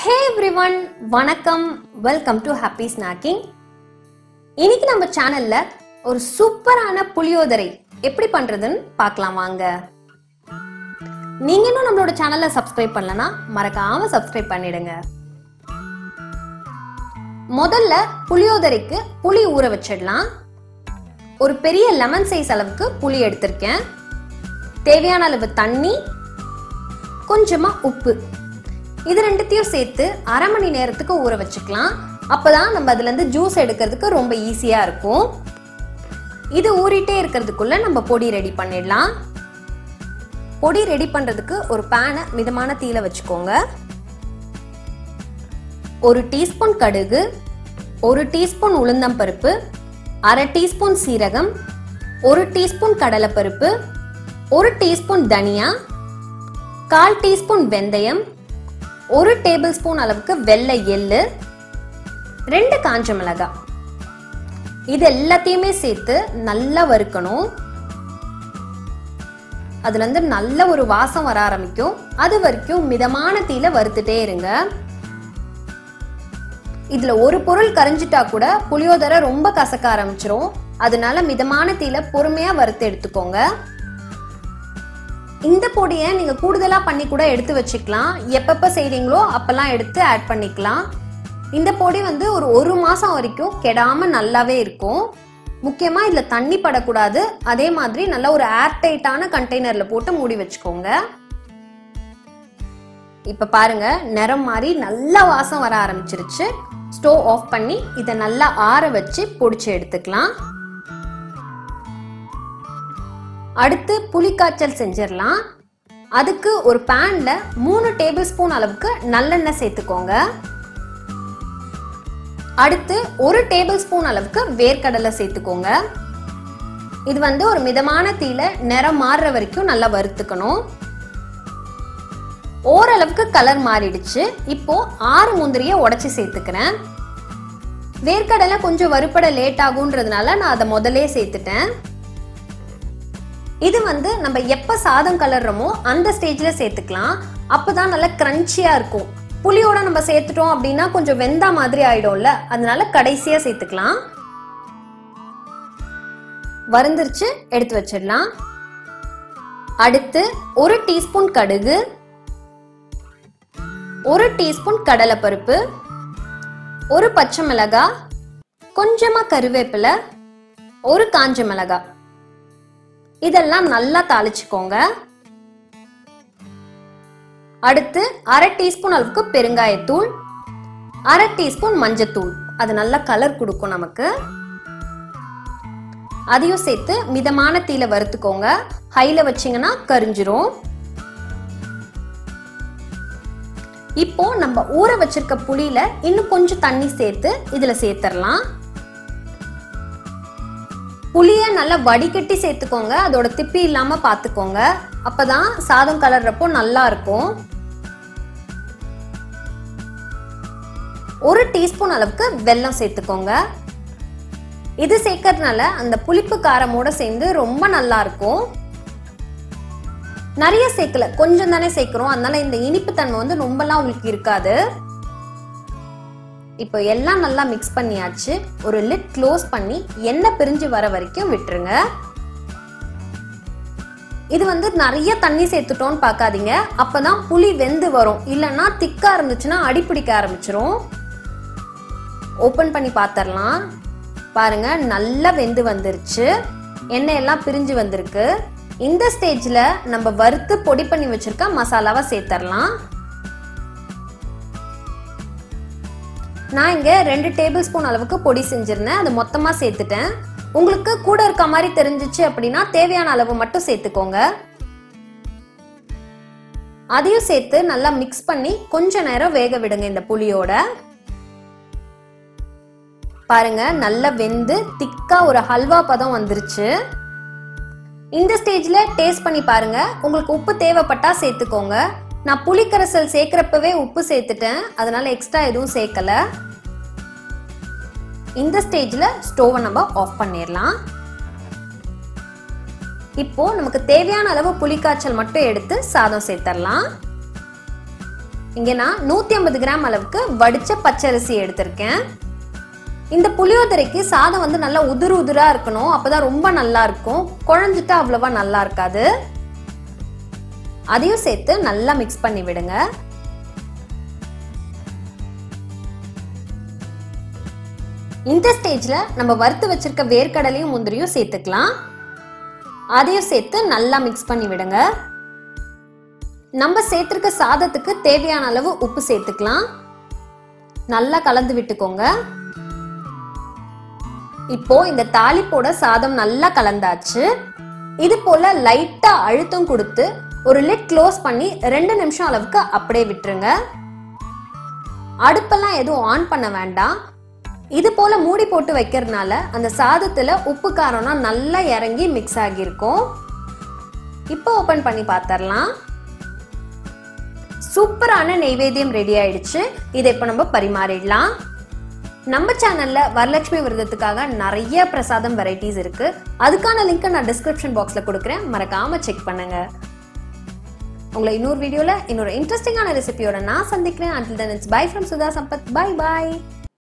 ஹே everyone வணக்கம் welcome to happy snacking இன்னைக்கு நம்ம சேனல்ல ஒரு சூப்பரான புளியோதரை எப்படி பண்றதுன்னு பார்க்கலாம் வாங்க நீங்க இன்னும் நம்மளோட சேனலை சப்ஸ்கிரைப் பண்ணலனா மறக்காம சப்ஸ்கிரைப் பண்ணிடுங்க முதல்ல புளியோதரைக்கு புளி ஊற வச்சிடலாம் ஒரு பெரிய லெமன் சைஸ் அளவுக்கு புளி எடுத்திருக்கேன் தேவையான அளவு தண்ணி கொஞ்சமா உப்பு இது ரெண்டுத்தையும் சேர்த்து அரை மணி நேரத்துக்கு ஊற வச்சுக்கலாம் அப்பதான் நம்ம அதுல இருந்து ஜூஸ் எடுக்கிறதுக்கு ரொம்ப ஈஸியா இருக்கும் இது ஊறிட்டே இருக்கிறதுக்குள்ள நம்ம பொடி ரெடி பண்ணிடலாம் பொடி ரெடி பண்றதுக்கு ஒரு பேனை மிதமான தீயில வச்சுக்கோங்க ஒரு டீஸ்பூன் கடுகு ஒரு டீஸ்பூன் உளுந்தம்பருப்பு அரை டீஸ்பூன் சீரகம் ஒரு டீஸ்பூன் கடலைப்பருப்பு ஒரு டீஸ்பூன் தனியா கால் டீஸ்பூன் வெந்தயம் ஒரு டேபிள் ஸ்பூன் அளவுக்கு வெள்ளை எள்ளு ரெண்டு காஞ்ச மிளகாய் இது எல்லாத்தையுமே சேர்த்து நல்லா வறுக்கணும் அதுல இருந்து நல்ல ஒரு வாசம் வர ஆரம்பிக்கும் அது வரைக்கும் மிதமான தீல வறுத்துட்டே இருங்க இதுல ஒரு பொருள் கரைஞ்சிட்டா கூட புளியோதரை ரொம்ப கசக்க ஆரம்பிச்சிரும் அதனால மிதமான தீல பொறுமையா வறுத்து எடுத்துக்கோங்க இந்த பொடியை நீங்க கூடுதலா பண்ணி கூட எடுத்து வச்சுக்கலாம் எப்பப்ப செய்றீங்களோ அப்பெல்லாம் எடுத்து ஆட் பண்ணிக்கலாம் இந்த பொடி வந்து ஒரு ஒரு மாசம் வரைக்கும் கெடாம நல்லாவே இருக்கும் முக்கியமா இதுல தண்ணி படக்கூடாது அதே மாதிரி நல்ல ஒரு ஏர்டைட்டான கண்டெய்னர்ல போட்டு மூடி வச்சுக்கோங்க இப்ப பாருங்க நிறம் மாறி நல்லா வாசம் வர ஆரம்பிச்சிருச்சு ஸ்டோவ் ஆஃப் பண்ணி இதை நல்லா ஆற வச்சு பொடிச்சு எடுத்துக்கலாம் அடுத்து புளிக்காய்ச்சல் செஞ்சிடலாம் அதுக்கு ஒரு பேன்ல மூணு டேபிள் ஸ்பூன் அளவுக்கு நல்லெண்ணெய் சேர்த்துக்கோங்க அடுத்து ஒரு டேபிள் ஸ்பூன் அளவுக்கு வேர்க்கடலை சேர்த்துக்கோங்க இது வந்து ஒரு மிதமான தீல நிறம் மாறுற வரைக்கும் நல்லா வறுத்துக்கணும் ஓரளவுக்கு கலர் மாறிடுச்சு இப்போ ஆறு முந்திரிய உடைச்சு சேர்த்துக்கிறேன் வேர்க்கடலை கொஞ்சம் வறுப்பட லேட் ஆகுன்றதுனால நான் அதை முதலே சேர்த்துட்டேன் இது வந்து நம்ம எப்ப சாதம் கலர்றோமோ அந்த ஸ்டேஜ்ல சேர்த்துக்கலாம் அப்பதான் நல்லா கிரன்ச்சியா இருக்கும் புளியோட நம்ம சேர்த்துட்டோம் அப்படின்னா கொஞ்சம் வெந்தா மாதிரி ஆயிடும்ல அதனால கடைசியா சேர்த்துக்கலாம் வறுந்துருச்சு எடுத்து வச்சிடலாம் அடுத்து ஒரு டீஸ்பூன் கடுகு ஒரு டீஸ்பூன் கடலைப்பருப்பு ஒரு பச்சை மிளகாய் கொஞ்சமா கருவேப்பிலை ஒரு காஞ்ச மிளகாய் இதெல்லாம் நல்லா தாளிச்சுக்கோங்க அடுத்து அரை டீஸ்பூன் அளவுக்கு பெருங்காயத்தூள் அரை டீஸ்பூன் மஞ்சத்தூள் அது நல்லா கலர் கொடுக்கும் நமக்கு அதையும் சேர்த்து மிதமான தீல வறுத்துக்கோங்க ஹைல வச்சீங்கன்னா கரிஞ்சிரும் இப்போ நம்ம ஊற வச்சிருக்க புளியில இன்னும் கொஞ்சம் தண்ணி சேர்த்து இதுல சேர்த்துடலாம் புளிய நல்லா வடிகட்டி சேர்த்துக்கோங்க அதோட திப்பி இல்லாம பாத்துக்கோங்க அப்பதான் சாதம் கலர்றப்போ நல்லா இருக்கும் ஒரு டீஸ்பூன் அளவுக்கு வெல்லம் சேர்த்துக்கோங்க இது சேர்க்கறதுனால அந்த புளிப்பு காரமோட சேர்ந்து ரொம்ப நல்லா இருக்கும் நிறைய சேர்க்கல கொஞ்சம் தானே சேர்க்கிறோம் அதனால இந்த இனிப்பு தன்மை வந்து ரொம்பலாம் உங்களுக்கு இருக்காது இப்போ எல்லாம் நல்லா மிக்ஸ் பண்ணியாச்சு ஒரு லிட் க்ளோஸ் பண்ணி எண்ணெய் பிரிஞ்சு வர வரைக்கும் விட்டுருங்க இது வந்து நிறைய தண்ணி சேர்த்துட்டோம்னு பார்க்காதீங்க அப்பதான் புளி வெந்து வரும் இல்லைன்னா திக்கா இருந்துச்சுன்னா அடிப்பிடிக்க ஆரம்பிச்சிரும் ஓப்பன் பண்ணி பார்த்துடலாம் பாருங்க நல்லா வெந்து வந்துருச்சு எண்ணெய் எல்லாம் பிரிஞ்சு வந்திருக்கு இந்த ஸ்டேஜ்ல நம்ம வறுத்து பொடி பண்ணி வச்சிருக்க மசாலாவை சேர்த்துடலாம் நான் இங்க ரெண்டு டேபிள் ஸ்பூன் அளவுக்கு பொடி செஞ்சிருந்தேன் அது மொத்தமா சேர்த்துட்டேன் உங்களுக்கு கூட இருக்க மாதிரி தெரிஞ்சிச்சு அப்படின்னா தேவையான அளவு மட்டும் சேர்த்துக்கோங்க அதையும் சேர்த்து நல்லா மிக்ஸ் பண்ணி கொஞ்ச நேரம் வேக விடுங்க இந்த புளியோட பாருங்க நல்லா வெந்து திக்கா ஒரு ஹல்வா பதம் வந்துருச்சு இந்த ஸ்டேஜ்ல டேஸ்ட் பண்ணி பாருங்க உங்களுக்கு உப்பு தேவைப்பட்டா சேர்த்துக்கோங்க நான் புளிக்கரைசல் சேர்க்கிறப்பவே உப்பு சேர்த்துட்டேன் அதனால எக்ஸ்ட்ரா எதுவும் சேர்க்கல இந்த ஸ்டேஜ்ல ஸ்டோவை நம்ம ஆஃப் பண்ணிடலாம் இப்போ நமக்கு தேவையான அளவு புளிக்காய்ச்சல் மட்டும் எடுத்து சாதம் சேர்த்துடலாம் இங்க நான் நூத்தி ஐம்பது கிராம் அளவுக்கு வடிச்ச பச்சரிசி எடுத்திருக்கேன் இந்த புளியோதரைக்கு சாதம் வந்து நல்லா உதிர் உதிரா இருக்கணும் அப்பதான் ரொம்ப நல்லா இருக்கும் குழஞ்சிட்டா அவ்வளவா நல்லா இருக்காது அதையும் சேர்த்து நல்லா மிக்ஸ் பண்ணி விடுங்க இந்த ஸ்டேஜ்ல நம்ம வறுத்து வச்சிருக்க வேர்க்கடலையும் முந்திரியும் சேர்த்துக்கலாம் அதையும் சேர்த்து நல்லா மிக்ஸ் பண்ணி விடுங்க நம்ம சேர்த்திருக்க சாதத்துக்கு தேவையான அளவு உப்பு சேர்த்துக்கலாம் நல்லா கலந்து விட்டுக்கோங்க இப்போ இந்த தாளிப்போட சாதம் நல்லா கலந்தாச்சு இது போல லைட்டா அழுத்தம் கொடுத்து ஒரு லிட் க்ளோஸ் பண்ணி ரெண்டு நிமிஷம் அளவுக்கு அப்படியே விட்டுருங்க அடுப்பெல்லாம் எதுவும் ஆன் பண்ண வேண்டாம் இது போல மூடி போட்டு வைக்கிறதுனால அந்த சாதத்துல உப்பு காரம்னா நல்லா இறங்கி மிக்ஸ் ஆகியிருக்கும் இப்போ ஓபன் பண்ணி பார்த்தரலாம் சூப்பரான நெய்வேத்தியம் ரெடி ஆயிடுச்சு இதை இப்போ நம்ம பரிமாறிடலாம் நம்ம சேனல்ல வரலட்சுமி விரதத்துக்காக நிறைய பிரசாதம் வெரைட்டிஸ் இருக்கு அதுக்கான லிங்க் நான் டிஸ்கிரிப்ஷன் பாக்ஸ்ல கொடுக்குறேன் மறக்காம செக் பண்ணுங்க உங்களை இன்னொரு வீடியோல இன்னொரு இன்ட்ரெஸ்டிங்கான ரெசிபியோட நான் சந்திக்கிறேன் until then it's bye from Sudha Sampath bye bye